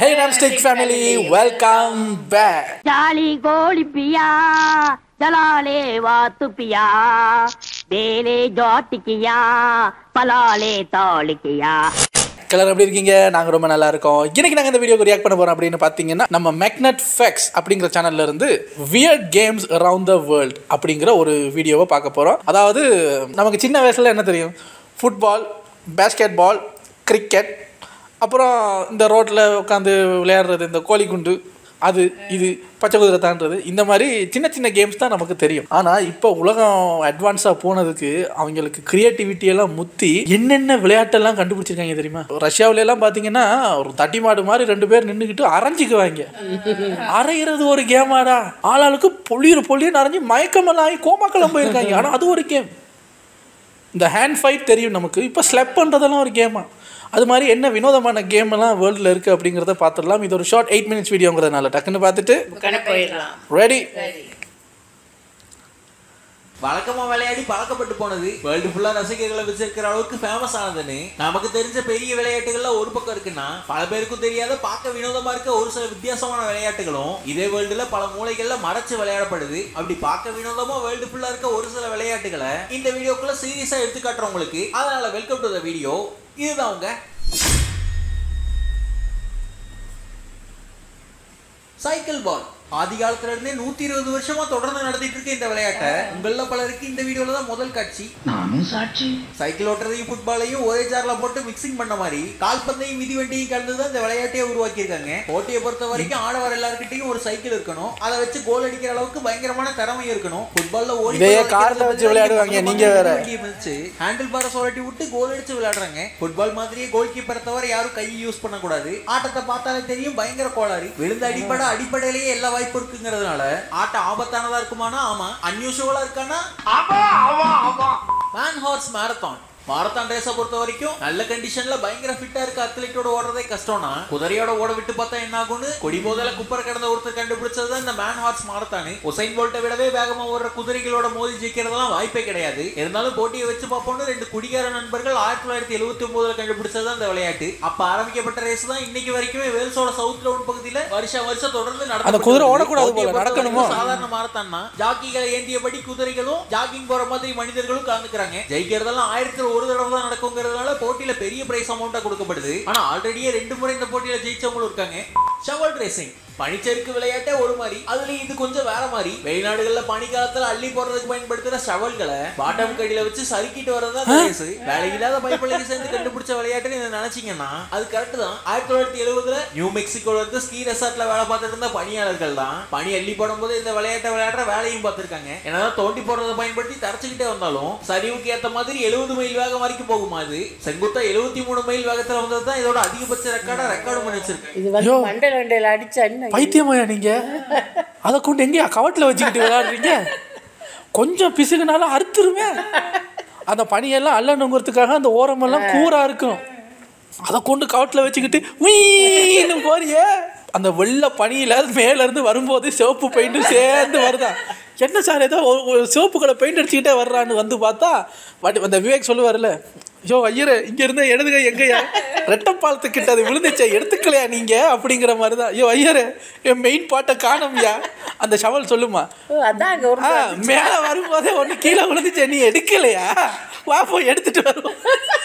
ஹே நாம்ஸ்டிக் family welcome back ಜಾಲಿ ಗೋಳಿ ಪಿಯಾ ಜಲಾಲೆ ವಾತು ಪಿಯಾ ಬೇಲೆ ஜாட்டிக்கியா பலாலே தாளிக்கியா எல்லாரும் எப்படி இருக்கீங்க நாங்கள் ரொம்ப நல்லா இருக்கோம் இன்னைக்கு நாங்கள் இந்த வீடியோக்கு ரியாக்ட் பண்ண போகிறோம் அப்படின்னு பார்த்தீங்கன்னா நம்ம மேக்னட் ஃபேக்ஸ் அப்படிங்கிற சேனல்ல இருந்து weird games around the world அப்படிங்கிற ஒரு வீடியோவை பார்க்க போகிறோம் அதாவது நமக்கு சின்ன வயசில் என்ன தெரியும் ஃபுட்பால் பேஸ்கெட் பால் கிரிக்கெட் அப்புறம் இந்த ரோட்டில் உட்காந்து விளையாடுறது இந்த கோழி குண்டு அது இது பச்சை குதிரை தாண்டது இந்த மாதிரி சின்ன சின்ன கேம்ஸ் தான் நமக்கு தெரியும் ஆனால் இப்போ உலகம் அட்வான்ஸாக போனதுக்கு அவங்களுக்கு கிரியேட்டிவிட்டி எல்லாம் முத்தி என்னென்ன விளையாட்டெல்லாம் கண்டுபிடிச்சிருக்காங்க தெரியுமா ரஷ்யாவுல எல்லாம் பார்த்தீங்கன்னா ஒரு தட்டி மாடு மாதிரி ரெண்டு பேர் நின்றுக்கிட்டு அரைஞ்சிக்குவாங்க அரைகிறது ஒரு கேமாடா ஆளாளுக்கு பொழியிற பொழியன்னு அரைஞ்சி மயக்கமெல்லாம் ஆகி கோமாக்கெல்லாம் போயிருக்காங்க ஆனால் அது ஒரு கேம் இந்த ஹேண்ட் ஃபைட் தெரியும் நமக்கு இப்போ ஸ்லெப் பண்ணுறதெல்லாம் ஒரு கேமா அது மாதிரி என்ன வினோதமான கேம் எல்லாம் வேர்ல்டில் இருக்குது அப்படிங்கிறத பார்த்துடலாம் இது ஒரு ஷார்ட் எயிட் மினிட்ஸ் வீடியோங்கிறதுனால டக்குன்னு பார்த்துட்டு போயிடலாம் ரெடி வழக்கமா விளையாடி பழக்கப்பட்டு போனது வேர்ல்டு ஃபுல்லா ரசிகர்களை வச்சிருக்கிற அளவுக்கு ஃபேமஸ் ஆனதுன்னு நமக்கு தெரிஞ்ச பெரிய விளையாட்டுகள்ல ஒரு பக்கம் இருக்குன்னா பல பேருக்கும் தெரியாத பார்க்க வினோதமா இருக்க ஒரு சில வித்தியாசமான விளையாட்டுகளும் இதே வேர்ல்டுல பல மூலைகள்ல மறைச்சு விளையாடப்படுது அப்படி பார்க்க வினோதமா வேர்ல்டு ஃபுல்லா இருக்க ஒரு சில விளையாட்டுகளை இந்த வீடியோக்குள்ள சீரியஸா எடுத்து காட்டுறோம் உங்களுக்கு அதனால வெல்கம் டு த வீடியோ இதுதான் உங்க சைக்கிள் பால் ஆதி காலத்துல இருந்தே நூத்தி இருபது வருஷமா தொடர்ந்து நடத்திட்டு இருக்க இந்த விளையாட்டை உங்கள பலருக்கு இந்த வீடியோல தான் முதல் காட்சி நானும் சாட்சி சைக்கிள் ஓட்டுறதையும் ஃபுட்பாலையும் ஒரே சேர்ல போட்டு மிக்சிங் பண்ண மாதிரி கால்பந்தையும் மிதி வண்டியும் கலந்து தான் இந்த விளையாட்டையே உருவாக்கியிருக்காங்க போட்டியை பொறுத்த வரைக்கும் ஆடவர் எல்லாருக்கிட்டையும் ஒரு சைக்கிள் இருக்கணும் அதை வச்சு கோல் அடிக்கிற அளவுக்கு பயங்கரமான திறமை இருக்கணும் ஃபுட்பால்ல ஓடி இதையே போய் கார்ல அடிக்கிறது வச்சு விளையாடுவாங்க, பக்கமா நீங்க வேற. மிதி வண்டியை மிதிச்சு ஹேண்டில் பாரை சுழட்டி விட்டு கோல் அடிச்சு விளையாடுறாங்க ஃபுட்பால் மாதிரியே கோல் கீப்பரை தவிர யாரும் கை யூஸ் பண்ணக்கூடாது ஆட்டத்தை பார்த்தாலே தெரியும் பயங்கர கோளாறு விழுந்த அடிப்படை அடிப்படையிலேயே எல்லா வாய்ப்பு இருக்குங்கிறதுனால ஆட்டம் ஆபத்தானதா இருக்குமானா ஆமா அன்யூஷுவலா இருக்கானா மேன் ஹார்ஸ் மேரத்தான் மாரத்தான் ரேஸை பொறுத்த வரைக்கும் நல்ல கண்டிஷன்ல பயங்கர ஃபிட்டா இருக்க அத்லீட்டோட ஓடுறதே கஷ்டம்னா குதிரையோட ஓட விட்டு பார்த்தா என்ன ஆகும்னு கொடி போதல குப்பரை கடந்த ஒருத்தர் கண்டுபிடிச்சது தான் இந்த மேன் ஹார்ஸ் மாரத்தானு உசைன் போல்ட்டை விடவே வேகமா ஓடுற குதிரைகளோட மோதி ஜெயிக்கிறதெல்லாம் வாய்ப்பே கிடையாது இருந்தாலும் போட்டியை வச்சு பார்ப்போம்னு ரெண்டு குடிகார நண்பர்கள் ஆயிரத்தி தொள்ளாயிரத்தி எழுபத்தி ஒன்பதுல கண்டுபிடிச்சது தான் இந்த விளையாட்டு அப்ப ஆரம்பிக்கப்பட்ட ரேஸ் தான் இன்னைக்கு வரைக்குமே வேல்ஸோட சவுத் லவுன் பகுதியில வருஷம் வருஷம் தொடர்ந்து நடந்து அந்த குதிரை ஓடக்கூடாது போல, நடக்கணுமோ? சாதாரண மாரத்தான்னா ஜாக்கிகளை ஏந்தியபடி குதிரைகளும் ஜாகிங் போற மாதிரி மனிதர்களும் கலந்துக்கிறாங்க ஜெயிக்கிறதெல்லாம் ஆயிரத்துல ஒரு தடவை தான் நடக்குங்கிறதுனால போட்டியில பெரிய பிரைஸ் அமௌண்டா கொடுக்கப்படுது ஆனா ஆல்ரெடியே ரெண்டு முறை இந்த போட்டியில ஜெயிச்சவங்களும் இருக்காங்க ஷவல் ரேசிங் பனிச்சறுக்கு விளையாட்டே ஒரு மாதிரி அதுலயும் இது கொஞ்சம் வேற மாதிரி வெளிநாடுகள்ல பனி காலத்துல அள்ளி போடுறதுக்கு பயன்படுத்துற ஷவல்களை பாட்டம் கடியில வச்சு சறுக்கிட்டு வரதா ரேஸ் வேலை இல்லாத பைப்பிள்ளைக்கு சேர்ந்து கண்டுபிடிச்ச விளையாட்டுன்னு நீங்க நினைச்சீங்கன்னா அது கரெக்ட் தான் ஆயிரத்தி தொள்ளாயிரத்தி எழுபதுல நியூ மெக்சிகோல இருந்து ஸ்கீ ரெசார்ட்ல வேலை பார்த்துட்டு இருந்த பணியாளர்கள் தான் பனி அள்ளி போடும்போது இந்த விளையாட்டை விளையாடுற வேலையும் பார்த்திருக்காங்க என்னதான் தோண்டி போடுறதை பயன்படுத்தி தரைச்சுக்கிட்டே வந்தாலும் சரிவுக்கு ஏத்த மாதிரி எழுபது மைல் வேகம் வரைக்கும் போகுமா அது செங்குத்தா எழுபத்தி மூணு மைல் வேகத்துல வந்தது தான் இதோட அதிகபட்ச ரெக்கார்டா ரெக்கார்டு பண்ணி வச்சிருக்கு இது வந்து மண்டல மண்டையில அடிச்சா என்ன பைத்தியமாயா நீங்க அதை கொண்டு எங்கேயா கவட்டில் வச்சுக்கிட்டு விளையாடுறீங்க கொஞ்சம் பிசுகுனாலும் அறுத்துருமே அந்த பனியெல்லாம் அல்லணுங்கிறதுக்காக அந்த ஓரமெல்லாம் கூரா இருக்கும் அதை கொண்டு கவட்டில் வச்சுக்கிட்டு வீன்னு போறியே அந்த வெள்ளை பனியில மேல இருந்து வரும்போது சிவப்பு பெயிண்ட்டும் சேர்ந்து வருதா என்ன சார் ஏதோ ஒரு- ஒரு சிவப்பு கலர் பெயிண்ட் அடிச்சுக்கிட்டே வர்றான்னு வந்து பார்த்தா வடி அந்த விவேக் சொல்லுவார்ல ஐயோ ஐயரே இங்க இருந்த இடது கை எங்கய்யா ரெட்டப்பாலத்துக்கிட்ட அது விழுந்துச்சே எடுத்துக்கலையா நீங்க அப்படிங்கிற மாதிரி தான் ஐயோ ஐயரே என் மெயின் பாட்டை காணோம்யா அந்த ஷவல் சொல்லுமா ஓ, அதான் அங்க ஒரு ஆ மேலே வரும்போதே ஒன்று கீழே விழுந்துச்சே நீ எடுக்கலையா வா போய் எடுத்துட்டு வருவோம்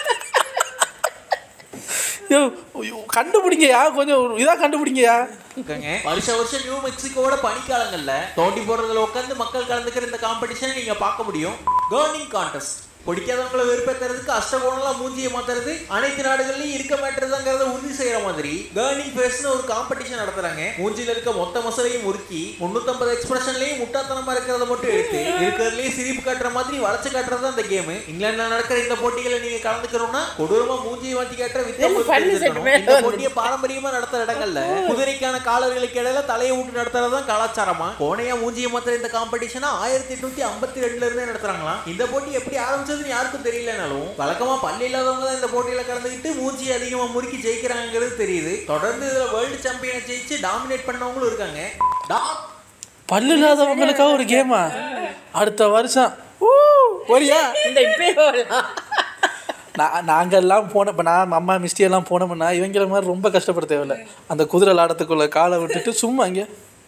ஐயோ, ஐயோ, கண்டுபிடிங்கயா கொஞ்சம் இதாக கண்டுபிடிங்கயா இருக்காங்க வருஷ வருஷம் நியூ மெக்சிகோவோட பனிக்காலங்கள்ல தோண்டி போடுறதுல உட்காந்து மக்கள் கலந்துக்கிற இந்த காம்படிஷனை நீங்க பார்க்க முடியும் கர்னிங் கான்டெஸ்ட் பிடிக்காதவங்களை வெறுப்பேத்துறதுக்கு அஷ்டகோணம்லாம் மூஞ்சியை மாத்துறது அனைத்து நாடுகள்லயும் இருக்க மாட்டுறதுங்கிறத உறுதி செய்யற மாதிரி கர்னிங் ஃபேஸ்னு ஒரு காம்படிஷன் நடத்துறாங்க மூஞ்சில இருக்க மொத்த மசலையும் முறுக்கி 350 எக்ஸ்பிரஷன்லயும் முட்டாத்தனமா இருக்கிறத மட்டும் எடுத்து இருக்கிறதுலயே சிரிப்பு காட்டுற மாதிரி வளைச்சு காட்டுறது தான் இந்த கேம் இங்கிலாந்துல நடக்கிற இந்த போட்டிகளை நீங்க கலந்துக்கணும்னா கொடூரமா மூஞ்சியை மாத்தி காட்டுற வித்த என்ன பண்ணு செட்டு மேல இந்த போட்டியை பாரம்பரியமா நடத்துற இடங்கள்ல குதிரைக்கான காலர்களுக்கு இடையில தலையை விட்டு நடத்துறதுதான் கலாச்சாரமா கோணையா மூஞ்சியை மாத்திர இந்த காம்படிஷனா ஆயிரத்தி எட்நூத்தி ஐம்பத்தி ரெண்டுல இருந்தே நடத்துறாங்களாம் இந்த போட்டி எப்படி ஆரம்பிச்சதுன்னு யாருக்கும் தெரியலனாலும் வழக்கமா பல்லு இல்லாதவங்க தான் இந்த போட்டியில கலந்துக்கிட்டு மூஞ்சி அதிகமா முறுக்கி ஜெயிக்கிறாங்கிறது தெரியுது தொடர்ந்து இதுல வேர்ல்டு சாம்பியனை ஜெயிச்சு டாமினேட் பண்ணவங்களும் இருக்காங்க டா- பல்லு இல்லாதவங்களுக்காக ஒரு கேமா அடுத்த வருஷம் ஊ, வரியா இந்த இப்பயே வரலாம் நான் நாங்கெல்லாம் போன இப்போ நான் அம்மா மிஸ்டி எல்லாம் போனோம்னா இவங்கள மாதிரி ரொம்ப கஷ்டப்பட தேவையில்ல அந்த குதிரை லாடத்துக்குள்ள காலை விட்டுட்டு சும்மா இங்கே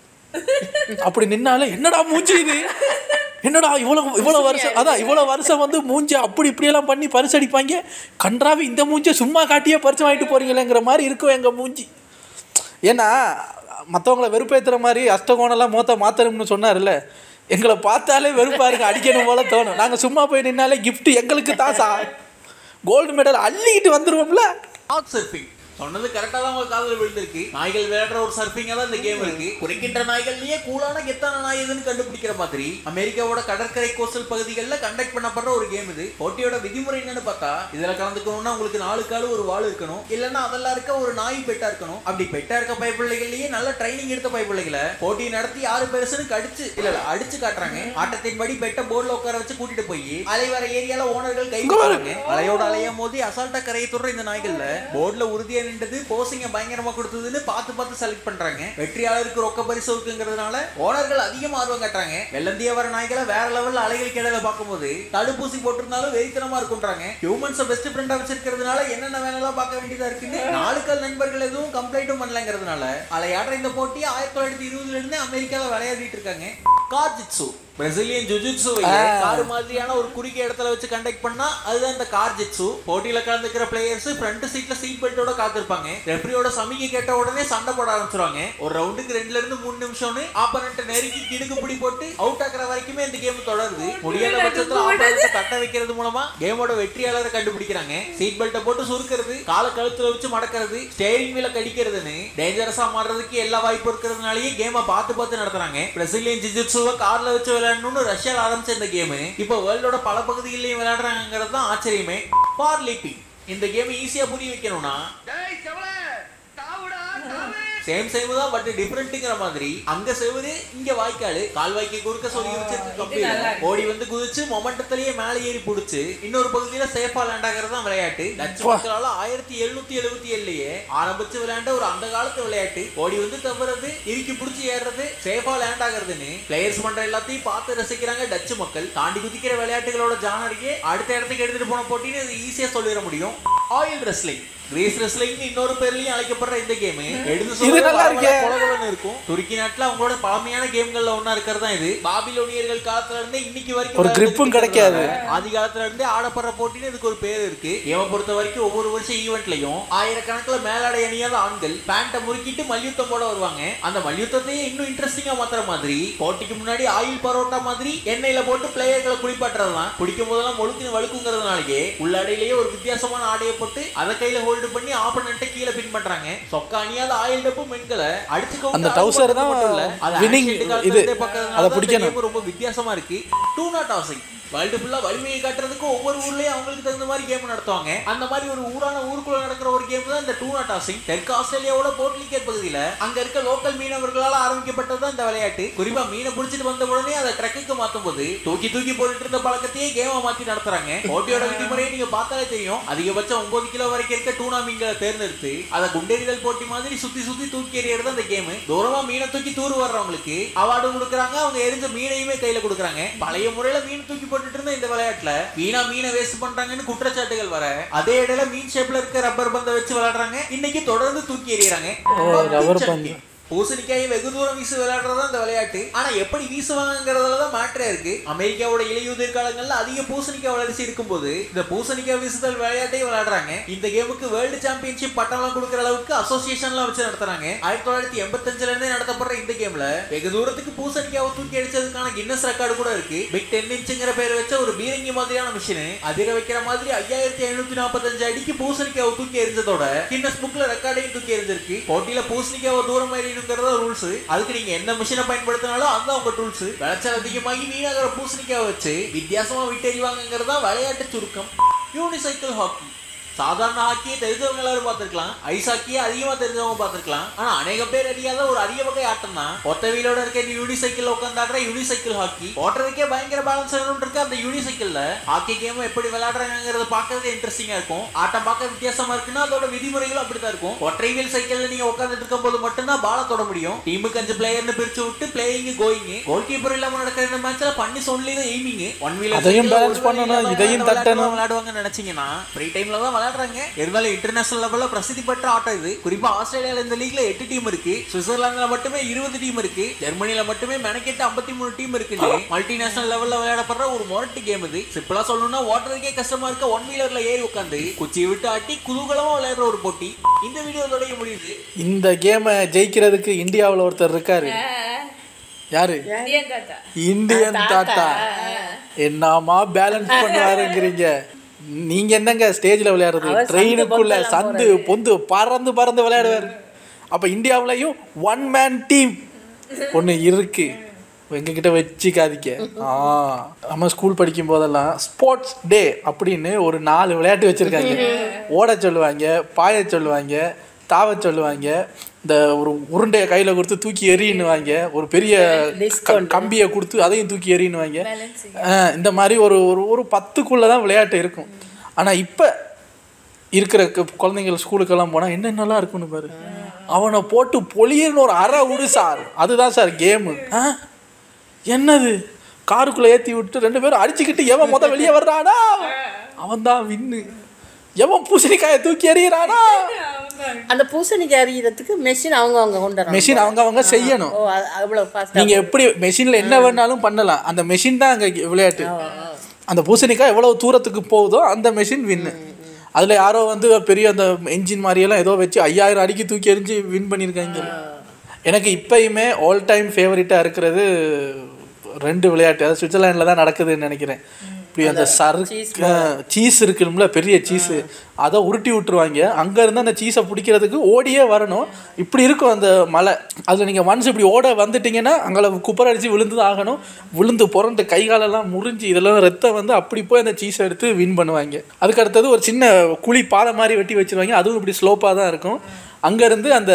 அப்படி நின்னாலே என்னடா மூஞ்சி இது என்னடா இவ்வளோ இவ்வளோ வருஷம் அதான் இவ்வளோ வருஷம் வந்து மூஞ்சி அப்படி இப்படியெல்லாம் பண்ணி பரிசு அடிப்பாங்க கன்றாவி இந்த மூஞ்சியை சும்மா காட்டியே பரிசு வாங்கிட்டு போறீங்களேங்கிற மாதிரி இருக்கும் எங்கள் மூஞ்சி ஏன்னா மற்றவங்கள வெறுப்பேற்றுற மாதிரி அஷ்டகோணெல்லாம் மோத்த மாத்தணும்னு சொன்னார்ல எங்களை பார்த்தாலே வெறுப்பா இருக்கு அடிக்கணும் போல தோணும் நாங்கள் சும்மா போய் நின்னாலே gift எங்களுக்கு தான் சா கோல்டு மெடல் அள்ளிக்கிட்டு வந்துருவோம்ல டாக் சர்ஃபிங் சொன்னது கரெக்டாக தான் உங்க காதுல விழுந்திருக்கு நாய்கள் விளையாடுற ஒரு சர்ஃபிங்காக தான் இந்த கேம் இருக்கு குறைக்கின்ற நாய்கள்லயே கூலான கெத்தான நாய் எதுன்னு கண்டுபிடிக்கிற மாதிரி அமெரிக்காவோட கடற்கரை கோஸ்டல் பகுதிகளில் கண்டக்ட் பண்ணப்படுற ஒரு கேம் இது போட்டியோட விதிமுறை என்னன்னு பார்த்தா இதுல கலந்துக்கணும்னா உங்களுக்கு நாலு காலு ஒரு வாள் இருக்கணும் இல்லைன்னா அதெல்லாம் இருக்க ஒரு நாய் பெட்டா இருக்கணும் அப்படி பெட்டா இருக்க பைப்பிள்ளைகள்லயே நல்ல ட்ரைனிங் எடுத்த பைப்பிள்ளைகளை போட்டி நடத்தி யாரு பெருசுன்னு கடிச்சு இல்ல இல்ல அடிச்சு காட்டுறாங்க ஆட்டத்தின்படி பெட்ட போர்டில் உட்கார வச்சு கூட்டிட்டு போய் அலை வர ஏரியால ஓனர்கள் கை கொடுக்குறாங்க அலையோட அலையா மோதி அசால்ட்டா கரையை தொடுற இந்த நாய்கள்ல போர்டுல உறுதியா நின்றது போசிங்க பயங்கரமா கொடுத்ததுன்னு பார்த்து பார்த்து செலக்ட் பண்றாங்க வெற்றியாளருக்கு ரொக்க பரிசு இருக்குங்கிறதுனால ஓனர்கள் அதிகமா ஆர்வம் காட்டுறாங்க வெள்ளந்திய வர நாய்களை வேற லெவல்ல அலைகள் கிடல பார்க்கும்போது தடுப்பூசி போட்டிருந்தாலும் வெறித்தனமா இருக்குன்றாங்க ஹியூமன்ஸை பெஸ்ட் ஃப்ரெண்டா வச்சிருக்கிறதுனால என்னென்ன வேலைலாம் பார்க்க வேண்டியதா இருக்குன்னு நாளுக்கள் நண்பர்கள் எதுவும் கம்ப்ளைண்ட்டும் பண்ணலங்கிறதுனால அலையாடுற இந்த போட்டி ஆயிரத்தி தொள்ளாயிரத்தி இருபதுல இருந்து அமெரிக்கால விளையாடிட்டு இருக்காங்க கார்ஜிட்சு பிரசிலியன் ஜுஜுட்சுவை கார் மாதிரியான ஒரு குறுகிய இடத்துல வச்சு கண்டக்ட் பண்ணா அதுதான் இந்த கார்ஜிட்சு போட்டியில கலந்துக்கிற பிளேயர்ஸ் ஃப்ரண்ட் சீட்ல சீட் பெல்ட்டோட காத்திருப்பாங்க ரெஃப்ரியோட சமிகை கேட்ட உடனே சண்டை போட ஆரம்பிச்சிருவாங்க ஒரு ரவுண்டுக்கு ரெண்டுல இருந்து மூணு நிமிஷம்னு ஆப்பனண்ட் நெருங்கி கிடுக்கு பிடி போட்டு அவுட் ஆக்குற வரைக்குமே இந்த கேம் தொடருது முடியாத பட்சத்துல ஆப்பனண்ட் தட்ட வைக்கிறது மூலமா கேமோட வெற்றியாளரை கண்டுபிடிக்கிறாங்க சீட் பெல்ட்டை போட்டு சுருக்கிறது காலை கழுத்துல வச்சு மடக்கிறது ஸ்டேரிங் வீல கடிக்கிறதுன்னு டேஞ்சரஸா மாறுறதுக்கு எல்லா வாய்ப்பு இருக்கிறதுனாலயே கேமை பார்த்து பார்த்து நடத்துறாங்க பிரசிலியன் ஜிஜிட்சுவை கார்ல வச்சு விளையாடணும்னு ரஷ்யால ஆரம்பிச்ச இந்த கேம் இப்போ வேர்ல்டோட பல பகுதிகளிலையும் விளையாடுறாங்கிறது தான் ஆச்சரியமே ஃபார் லீப்பிங் இந்த கேம் ஈஸியா புரிய வைக்கணும்னா சேம் சேம் தான் பட் டிஃபரெண்ட்ங்கிற மாதிரி அங்க செவுரு இங்க வாய்க்காலு கால் வாய்க்கு குறுக்க சொல்லி வச்சிருக்க கம்பி ஓடி வந்து குதிச்சு மொமெண்டத்திலேயே மேலே ஏறி புடிச்சு இன்னொரு பகுதியில சேஃபா லேண்ட் ஆகிறது தான் விளையாட்டு டச்சு மக்களால ஆயிரத்தி எழுநூத்தி எழுபத்தி ஏழுலயே ஆரம்பிச்சு விளையாண்ட ஒரு அந்த காலத்து விளையாட்டு ஓடி வந்து தவறது இறுக்கி புடிச்சு ஏறுறது சேஃபா லேண்ட் ஆகுறதுன்னு பிளேயர்ஸ் பண்ற எல்லாத்தையும் பார்த்து ரசிக்கிறாங்க டச்சு மக்கள் தாண்டி குதிக்கிற விளையாட்டுகளோட ஜானரியே அடுத்த இடத்துக்கு எடுத்துட்டு போன போட்டின்னு இது ஈஸியா சொல்லிட முடியும் ஆயில் ரெஸ்லிங் கிரேஸ் ரெஸ்லிங் இன்னொரு பேர்லயும் அழைக்கப்படுற இந்த கேம் எடுத்து இது நல்லா சொல்ல இருக்கே. கொலகொலன்னு இருக்கும் துருக்கி நாட்டுல அவங்களோட பழமையான கேம்கள்ல ஒண்ணா இருக்கிறது தான் இது பாபிலோனியர்கள் காலத்துல இருந்தே இன்னைக்கு வரைக்கும் ஒரு grip உம் கிடைக்காது. ஆதி காலத்துல இருந்தே ஆடப்படுற போட்டின்னு இதுக்கு ஒரு பேர் இருக்கு கேம பொறுத்த வரைக்கும் ஒவ்வொரு வருஷம் ஈவெண்ட்லயும் ஆயிரக்கணக்கில் மேலாடை அணியாத ஆண்கள் பேண்ட்டை முறுக்கிட்டு மல்யுத்தம் போட வருவாங்க அந்த மல்யுத்தத்தையே இன்னும் இன்ட்ரெஸ்டிங்கா மாத்துற மாதிரி போட்டிக்கு முன்னாடி ஆயில் பரோட்டா மாதிரி எண்ணெயில போட்டு பிளேயர்களை குளிப்பாட்டுறதுலாம் குடிக்கும் போதெல்லாம் ஒழுக்குன்னு வழுக்குங்கிறதுனாலயே உள்ளாடையிலேயே ஒரு வித்தியாசமான ஆடையை போட்டு அதை கையில ஹோல்டு பண்ணி ஆப்பனண்ட்டை கீழே பின் பண்றாங்க சொக்க அணியாத ஆயில் டப்பு மென்களை அடிச்சுக்கோ அந்த trouser தான் winning இது. அதை பிடிக்கணும். ரொம்ப வித்தியாசமா இருக்கு டூ நாட் ஆசை வேர்ல்டு ஃபுல்லா வலிமையை காட்டுறதுக்கு ஒவ்வொரு ஊர்லயும் அவங்களுக்கு தகுந்த மாதிரி கேம் நடத்துவாங்க அந்த மாதிரி ஒரு ஊரான ஊருக்குள்ள நடக்கிற ஒரு கேம் தான் இந்த டூ நாட் ஆசிங் தெற்கு ஆஸ்திரேலியாவோட போர்ட்லிகேட் பகுதியில அங்க இருக்க லோக்கல் மீனவர்களால் ஆரம்பிக்கப்பட்டது தான் இந்த விளையாட்டு குறிப்பா மீனை பிடிச்சிட்டு வந்த உடனே அதை ட்ரக்குக்கு மாத்தும் போது தூக்கி தூக்கி போட்டுட்டு இருந்த பழக்கத்தையே கேமா மாத்தி நடத்துறாங்க போட்டியோட விதிமுறையை நீங்க பார்த்தாலே தெரியும் அதிகபட்சம் ஒன்பது கிலோ வரைக்கும் இருக்க டூனா மீன்களை தேர்ந்தெடுத்து அதை குண்டெறிதல் போட்டி மாதிரி சுத்தி சுத்தி தூக்கி எறியறது அந்த கேம் தூரமா மீனை தூக்கி தூர் வர்றவங்களுக்கு அவார்டு கொடுக்குறாங்க அவங்க எரிஞ்ச மீனையுமே கையில கொடுக்குறாங்க பழைய முறையில மீன் தூக்கி போட்டுட்டு இருந்த இந்த விளையாட்டுல வீணா மீனை வேஸ்ட் பண்றாங்கன்னு குற்றச்சாட்டுகள் வர அதே இடையில மீன் ஷேப்ல இருக்க ரப்பர் பந்தை வச்சு விளையாடுறாங்க இன்னைக்கு தொடர்ந்து தூக்கி எறியறாங்க rubber பந்து. பூசணிக்காயை வெகு தூரம் வீசி விளையாடுறது இந்த விளையாட்டு ஆனா எப்படி வீசுவாங்கிறதுல தான் மேட்டரே இருக்கு அமெரிக்காவோட இலையுதிர் காலங்கள்ல அதிக பூசணிக்காய் வளர்ச்சி இருக்கும்போது இந்த பூசணிக்காய் வீசுதல் விளையாட்டையும் விளையாடுறாங்க இந்த கேமுக்கு வேர்ல்டு சாம்பியன்ஷிப் பட்டம்லாம் கொடுக்குற அளவுக்கு அசோசியேஷன்லாம் வச்சு நடத்துறாங்க ஆயிரத்தி தொள்ளாயிரத்தி எண்பத்தஞ்சுல இருந்தே நடத்தப்படுற இந்த கேம்ல வெகு தூரத்துக்கு பூசணிக்காவை தூக்கி அடிச்சதுக்கான கின்னஸ் ரெக்கார்டு கூட இருக்கு பிக் டென் இன்ச்சுங்கிற பேர் வச்ச ஒரு பீரங்கி மாதிரியான மிஷின் அதிர வைக்கிற மாதிரி ஐயாயிரத்தி ஐநூத்தி நாற்பத்தஞ்சு அடிக்கு பூசணிக்காவை தூக்கி எரிஞ்சதோட கின்னஸ் புக்ல ரெக்கார்டையும் தூக்கி எரிஞ்சிருக்கு போட்டியில பூசணிக்காவை தூரம் ஏறிடுங்கிறத ரூல்ஸ் அதுக்கு நீங்க எந்த மிஷினை பயன்படுத்தினாலும் அதுதான் உங்க டூல்ஸ் விளைச்சல் அதிகமாகி வீணாகிற பூசணிக்காவை வச்சு வித்தியாசமா விட்டு எறிவாங்கிறதா விளையாட்டு சுருக்கம் யூனிசைக்கிள் ஹாக்கி சாதாரண ஹாக்கியை தெரிஞ்சவங்க எல்லாரும் பார்த்திருக்கலாம் ஐஸ் ஹாக்கியை அதிகமா தெரிஞ்சவங்க பார்த்திருக்கலாம் ஆனா அநேக பேர் அறியாத ஒரு அரிய வகை ஆட்டம் தான் ஒத்த வீலோட இருக்க இந்த யூனிசைக்கிள் உட்காந்து ஆடுற யூனிசைக்கிள் ஹாக்கி ஓட்டுறதுக்கே பயங்கர பேலன்ஸ் இருக்கு அந்த யூனிசைக்கிள்ல ஹாக்கி கேம் எப்படி விளையாடுறாங்கிறத பார்க்கறது இன்ட்ரெஸ்டிங்கா இருக்கும் ஆட்டம் பார்க்க வித்தியாசமா இருக்குன்னா அதோட விதிமுறைகளும் அப்படிதான் இருக்கும் ஒற்றை வீல் சைக்கிள்ல நீங்க உட்காந்துட்டு இருக்கும் போது மட்டும்தான் பால தொட முடியும் டீமுக்கு அஞ்சு பிளேயர்னு பிரிச்சு விட்டு பிளேயிங் கோயிங் கோல் கீப்பர் இல்லாம நடக்கிற இந்த மேட்ச்ல பண்ணி சொல்லி தான் எய்மிங் ஒன் வீல் அதையும் balance பண்ணணும், இதையும் தட்டணும். விளையாடுவாங்கன்னு நினைச்சீங்கன்னா ஃப்ரீ டைம்ல தான் விளையாடுறாங்க இருந்தாலும் இன்டர்நேஷனல் லெவல்ல பிரசித்தி பெற்ற ஆட்டம் இது குறிப்பா ஆஸ்திரேலியால இந்த லீக்ல எட்டு டீம் இருக்கு சுவிட்சர்லாந்துல மட்டுமே இருபது டீம் இருக்கு ஜெர்மனில மட்டுமே மெனக்கெட்டு ஐம்பத்தி மூணு டீம் இருக்கு மல்டிநேஷனல் லெவல்ல விளையாடப்படுற ஒரு மொரட்டு கேம் இது சிம்பிளா சொல்லணும்னா ஓட்டுறதுக்கே கஷ்டமா இருக்க ஒன் வீலர்ல ஏறி உட்காந்து குச்சியை விட்டு ஆட்டி குதூகலமா விளையாடுற ஒரு போட்டி இந்த வீடியோ தொடங்க முடியுது இந்த கேமை ஜெயிக்கிறதுக்கு இந்தியாவில் ஒருத்தர் இருக்காரு யாரு இந்தியன் தாத்தா இந்தியன் தாத்தா என்னமா பேலன்ஸ் பண்ணுவாருங்கிறீங்க நீங்க என்னங்க ஸ்டேஜ்ல விளையாடுறது அவர் சந்து ட்ரெயினுக்குள்ள பொந்தெல்லாம் சந்து பொந்து பறந்து பறந்து விளையாடுவாரு அப்ப இந்தியாவுலயும் ஒன் மேன் டீம் ஒண்ணு இருக்கு எங்ககிட்ட வச்சுக்காதீங்க ஆ நம்ம ஸ்கூல் படிக்கும் போதெல்லாம் ஸ்போர்ட்ஸ் டே அப்படின்னு ஒரு நாலு விளையாட்டு வச்சிருக்காங்க ஓட சொல்லுவாங்க பாய சொல்லுவாங்க தாவ சொல்லுவாங்க இந்த ஒரு உருண்டையை கையில் கொடுத்து தூக்கி எறியுன்னுவாங்க ஒரு பெரிய க- கம்பியை கொடுத்து அதையும் தூக்கி எறியுன்னுவாங்க ஆ, இந்த மாதிரி ஒரு ஒரு ஒரு பத்துக்குள்ளே தான் விளையாட்டு இருக்கும் ஆனால் இப்போ இருக்கிற கு- குழந்தைங்கள் ஸ்கூலுக்கெல்லாம் போனால் என்னென்னலாம் இருக்குன்னு பாரு அவனை போட்டு பொலியன்னு ஒரு அரை விடு சார் அதுதான் சார் கேமு ஆ என்னது காருக்குள்ளே ஏற்றி விட்டு ரெண்டு பேரும் அடிச்சுக்கிட்டு எவன் முத வெளியே வர்றானா அவன் தான் வின்னு எவன் பூசணிக்காயை தூக்கி எறிகிறானா அந்த பூசணிக்காய் அறியறதுக்கு மெஷின் அவங்க அவங்க கொண்டு வராங்க மெஷின் அவங்க அவங்க செய்யணும் ஓ அது அவ்வளோ ஃபாஸ்ட்டாக நீங்க எப்படி மெஷின்ல என்ன வேணாலும் பண்ணலாம் அந்த மெஷின் தான் அங்க விளையாட்டு அந்த பூசணிக்காய் எவ்வளவு தூரத்துக்கு போகுதோ அந்த மெஷின் வின்னு அதுல யாரோ வந்து பெரிய அந்த என்ஜின் மாதிரியெல்லாம் ஏதோ வச்சு ஐயாயிரம் அடிக்கி தூக்கி எறிஞ்சு வின் பண்ணியிருக்காங்க எனக்கு இப்பயுமே ஆல் டைம் ஃபேவரட்டாக இருக்கிறது ரெண்டு விளையாட்டு அது சுவிட்சர்லாண்டில் தான் நடக்குதுன்னு நினைக்கிறேன் இப்படி அந்த சரு சீஸ் இருக்குல்ல பெரிய சீஸு அதை உருட்டி விட்டுருவாங்க அங்கேருந்து அந்த சீஸை பிடிக்கிறதுக்கு ஓடியே வரணும் இப்படி இருக்கும் அந்த மலை அதில் நீங்கள் ஒன்ஸ் இப்படி ஓட வந்துட்டீங்கன்னா அங்கே குப்பர் அடித்து விழுந்து தான் ஆகணும் விழுந்து புரண்டு கை காலெல்லாம் முறிஞ்சு இதெல்லாம் ரத்தம் வந்து அப்படி போய் அந்த சீஸை எடுத்து வின் பண்ணுவாங்க அதுக்கு அடுத்தது ஒரு சின்ன குழி பாதை மாதிரி வெட்டி வச்சிருவாங்க அதுவும் இப்படி ஸ்லோப்பாக தான் இருக்கும் அங்கேருந்து அந்த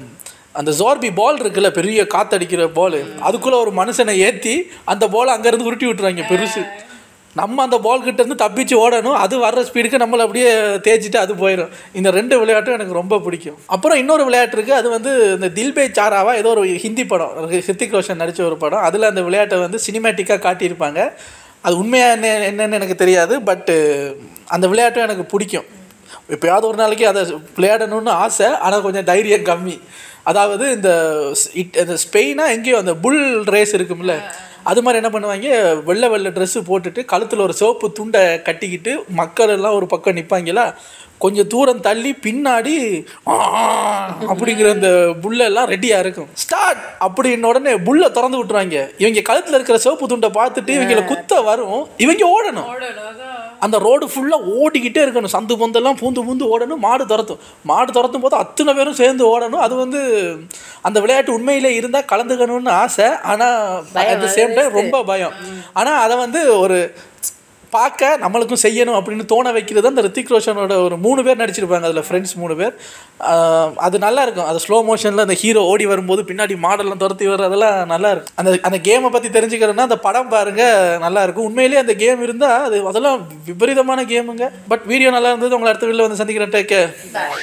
அந்த ஜோர்பி பால் இருக்குல்ல பெரிய காத்தடிக்கிற பால் அதுக்குள்ளே ஒரு மனுஷனை ஏற்றி அந்த பால் அங்கேருந்து உருட்டி விட்டுருவாங்க பெருசு நம்ம அந்த பால் கிட்ட இருந்து தப்பிச்சு ஓடணும் அது வர்ற ஸ்பீடுக்கு நம்மளை அப்படியே தேய்ச்சிட்டு அது போயிடும் இந்த ரெண்டு விளையாட்டும் எனக்கு ரொம்ப பிடிக்கும் அப்புறம் இன்னொரு விளையாட்டு இருக்குது அது வந்து இந்த தில்பே சாராவா ஏதோ ஒரு ஹிந்தி படம் ஹித்திக் ரோஷன் நடித்த ஒரு படம் அதில் அந்த விளையாட்டை வந்து சினிமேட்டிக்காக காட்டியிருப்பாங்க அது உண்மையாக என்ன என்னன்னு எனக்கு தெரியாது பட்டு அந்த விளையாட்டும் எனக்கு பிடிக்கும் எப்பயாவது ஒரு நாளைக்கு அதை விளையாடணும்னு ஆசை ஆனால் கொஞ்சம் தைரியம் கம்மி அதாவது இந்த ஸ்- இட் அந்த ஸ்பெயினா எங்கேயோ அந்த புல் ரேஸ் இருக்கும்ல அது மாதிரி என்ன பண்ணுவாங்க வெள்ளை வெள்ளை ட்ரெஸ்ஸு போட்டுட்டு கழுத்தில் ஒரு சிவப்பு துண்டை கட்டிக்கிட்டு மக்கள் எல்லாம் ஒரு பக்கம் நிற்பாங்களா கொஞ்சம் தூரம் தள்ளி பின்னாடி ஆ அப்படிங்கிற அந்த புல்லெல்லாம் ரெடியாக இருக்கும் ஸ்டார்ட் அப்படின்ன உடனே புல்லை திறந்து விட்டுருவாங்க இவங்க கழுத்தில் இருக்கிற சிவப்பு துண்டை பார்த்துட்டு இவங்களை குத்த வரும் இவங்க ஓடணும் அந்த ரோடு ஃபுல்லாக ஓடிக்கிட்டே இருக்கணும் சந்து பொந்தெல்லாம் பூந்து பூந்து ஓடணும் மாடு துரத்தும் மாடு துரத்தும் போது அத்தனை பேரும் சேர்ந்து ஓடணும் அது வந்து அந்த விளையாட்டு உண்மையிலே இருந்தால் கலந்துக்கணும்னு ஆசை ஆனால் அட் த சேம் டைம் ரொம்ப பயம் ஆனால் அதை வந்து ஒரு பார்க்க நம்மளுக்கும் செய்யணும் அப்படின்னு தோண வைக்கிறது அந்த ரித்திக் ரோஷனோட ஒரு மூணு பேர் நடிச்சிருப்பாங்க அதில் ஃப்ரெண்ட்ஸ் மூணு பேர் ஆஹ் அது நல்லா இருக்கும் அது ஸ்லோ மோஷனில் அந்த ஹீரோ ஓடி வரும்போது பின்னாடி மாடல்லாம் துரத்தி வர்றதெல்லாம் நல்லா இருக்கும் அந்த அந்த கேமை பற்றி தெரிஞ்சுக்கிறேன்னா அந்த படம் பாருங்க நல்லா இருக்கும் உண்மையிலேயே அந்த கேம் இருந்தால் அது அதெல்லாம் விபரீதமான கேமுங்க பட் வீடியோ நல்லா இருந்தது உங்களை அடுத்த வீட்டில் வந்து சந்திக்கிறேன் டேக் கேர்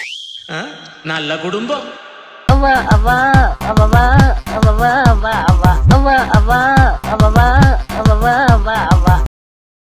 நல்ல குடும்பம் அவ அவ அவ அவ அவ அவ அவ அவ அவ அவ அவ அவ அவ அவ